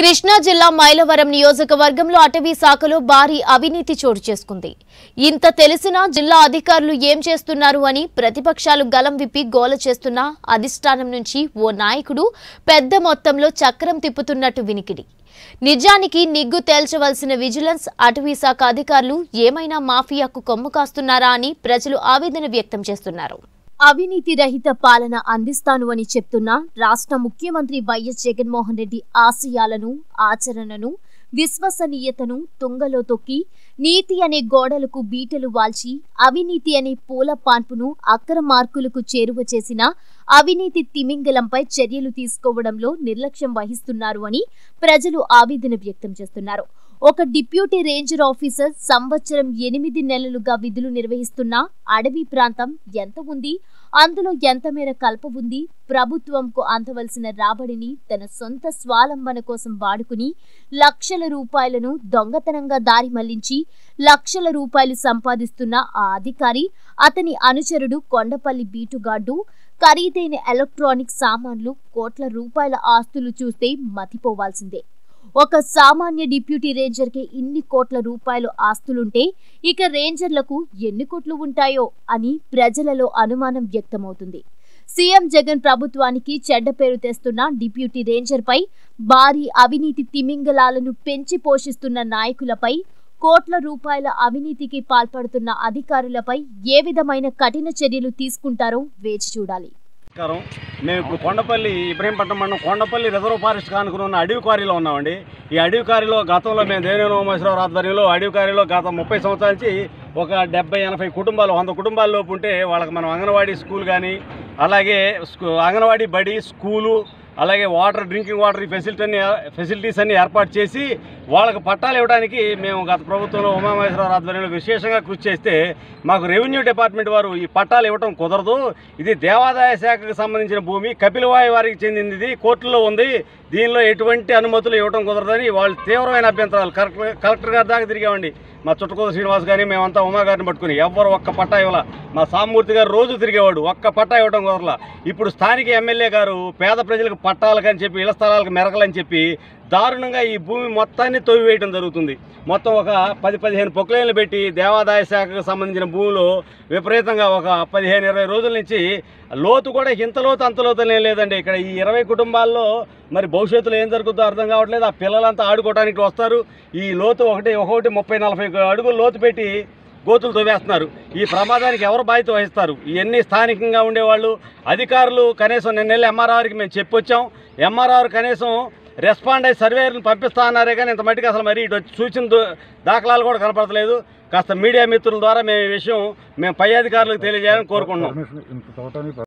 కృష్ణా జిల్లా మైలవరం నియోజకవర్గంలో అటవీ శాఖలో భారీ అవినీతి చోటు చేసుకుంది ఇంత తెలిసినా జిల్లా అధికారులు ఏం చేస్తున్నారు అని ప్రతిపక్షాలు గలం విప్పి గోల చేస్తున్నా అధిష్టానం నుంచి ఓ నాయకుడు పెద్ద మొత్తంలో చక్రం తిప్పుతున్నట్టు వినికిడి నిజానికి నిగ్గు తేల్చవలసిన విజిలెన్స్ అటవీ శాఖ అధికారులు ఏమైనా మాఫియాకు కొమ్ము కాస్తున్నారా అని ప్రజలు ఆవేదన వ్యక్తం చేస్తున్నారు అవినీతి రహిత పాలన అందిస్తాను అని చెప్తున్న రాష్ట్ర ముఖ్యమంత్రి వైఎస్ జగన్మోహన్ రెడ్డి ఆశయాలను ఆచరణను విశ్వసనీయతను తుంగలో తొక్కి నీతి అనే గోడలకు బీటలు వాల్చి అవినీతి అనే పూల పాన్పును అక్కర మార్కులకు చేరువ చేసిన అవినీతి తిమింగలంపై చర్యలు తీసుకోవడంలో నిర్లక్ష్యం వహిస్తున్నారు అని ప్రజలు ఆవేదన వ్యక్తం చేస్తున్నారు ఒక డిప్యూటీ రేంజర్ ఆఫీసర్ సంవత్సరం ఎనిమిది నెలలుగా విధులు నిర్వహిస్తున్న అడవి ప్రాంతం ఎంత ఉంది అందులో ఎంత మేర కల్ప ఉంది ప్రభుత్వంకు అందవలసిన రాబడిని తన సొంత స్వాలంబన కోసం వాడుకుని లక్షల రూపాయలను దొంగతనంగా దారి మళ్లించి లక్షల రూపాయలు సంపాదిస్తున్న ఆ అధికారి అతని అనుచరుడు కొండపల్లి బీటుగాడ్డు ఖరీదైన ఎలక్ట్రానిక్ సామాన్లు కోట్ల రూపాయల ఆస్తులు చూస్తే మతిపోవాల్సిందే ఒక సామాన్య డిప్యూటీ రేంజర్కి ఇన్ని కోట్ల రూపాయలు ఆస్తులుంటే ఇక రేంజర్లకు ఎన్ని కోట్లు ఉంటాయో అని ప్రజలలో అనుమానం వ్యక్తమవుతుంది సీఎం జగన్ ప్రభుత్వానికి చెడ్డ పేరు తెస్తున్న డిప్యూటీ రేంజర్పై భారీ అవినీతి తిమింగలాలను పెంచి పోషిస్తున్న నాయకులపై కోట్ల రూపాయల అవినీతికి పాల్పడుతున్న అధికారులపై ఏ విధమైన కఠిన చర్యలు తీసుకుంటారో వేచి చూడాలి నమస్కారం మేము ఇప్పుడు కొండపల్లి ఇబ్రహీంపట్నం మండలం కొండపల్లి రిజర్వ్ ఫారెస్ట్ కానుకుని ఉన్న అడవి క్వారీలో ఉన్నామండి ఈ అడవి క్వారీలో గతంలో మేము దేవేంద్ర ఉమేశ్వరరావు ఆధ్వర్యంలో అడవి క్వారీలో గత ముప్పై సంవత్సరాల నుంచి ఒక డెబ్బై ఎనభై కుటుంబాలు వంద కుటుంబాల లోపు ఉంటే వాళ్ళకి మనం అంగన్వాడీ స్కూల్ కానీ అలాగే స్కూ- అంగన్వాడీ బడి స్కూలు అలాగే వాటర్ డ్రింకింగ్ వాటర్ ఫెసిలిటీ అన్ని ఫెసిలిటీస్ అన్ని ఏర్పాటు చేసి వాళ్ళకి పట్టాలు ఇవ్వడానికి మేము గత ప్రభుత్వంలో ఉమామహేశ్వరరావు ఆధ్వర్యంలో విశేషంగా కృషి చేస్తే మాకు రెవెన్యూ డిపార్ట్మెంట్ వారు ఈ పట్టాలు ఇవ్వడం కుదరదు ఇది దేవాదాయ శాఖకు సంబంధించిన భూమి కపిలవాయి వారికి చెందింది ఇది కోర్టులో ఉంది దీనిలో ఎటువంటి అనుమతులు ఇవ్వడం కుదరదని వాళ్ళు తీవ్రమైన అభ్యంతరాలు కలెక్టర్ కలెక్టర్ గారి దాకా తిరిగామండి మా చుట్టుకోద శ్రీనివాస్ కానీ మేమంతా ఉమా గారిని పట్టుకుని ఎవ్వరు ఒక్క పట్టా ఇవ్వాల మా సామూర్తి గారు రోజు తిరిగేవాడు ఒక్క పట్టా ఇవ్వడం కుదరలా ఇప్పుడు స్థానిక ఎమ్మెల్యే గారు పేద ప్రజలకు పట్టాలకని చెప్పి ఇళ్ల స్థలాలకు మెరకలని చెప్పి దారుణంగా ఈ భూమి మొత్తాన్ని తొవ్వివేయడం జరుగుతుంది మొత్తం ఒక పది పదిహేను పొక్లైన్లు పెట్టి దేవాదాయ శాఖకు సంబంధించిన భూమిలో విపరీతంగా ఒక పదిహేను ఇరవై రోజుల నుంచి లోతు కూడా ఇంత లోతు అంత లోతు ఏం లేదండి ఇక్కడ ఈ ఇరవై కుటుంబాల్లో మరి భవిష్యత్తులో ఏం జరుగుతుందో అర్థం కావట్లేదు ఆ పిల్లలంతా ఆడుకోవడానికి వస్తారు ఈ లోతు ఒకటి ఒకటి ముప్పై నలభై అడుగులు లోతు పెట్టి గోతులు తవ్వేస్తున్నారు ఈ ప్రమాదానికి ఎవరు బాధ్యత వహిస్తారు ఇవన్నీ స్థానికంగా ఉండేవాళ్ళు అధికారులు కనీసం నిన్న వెళ్ళి ఎంఆర్ఆర్కి మేము చెప్పొచ్చాం ఎంఆర్ఆర్ కనీసం రెస్పాండ్ అయ్యి సర్వేయర్ని పంపిస్తా అన్నారే కానీ ఇంత మట్టికి అసలు మరి ఇటు వచ్చి సూచన దో- దాఖలాలు కూడా కనపడతలేదు కాస్త మీడియా మిత్రుల ద్వారా మేము ఈ విషయం మేము పై అధికారులకు తెలియజేయాలని కోరుకుంటున్నాం పర్మిషన్ ఇంత తవ్వటానికి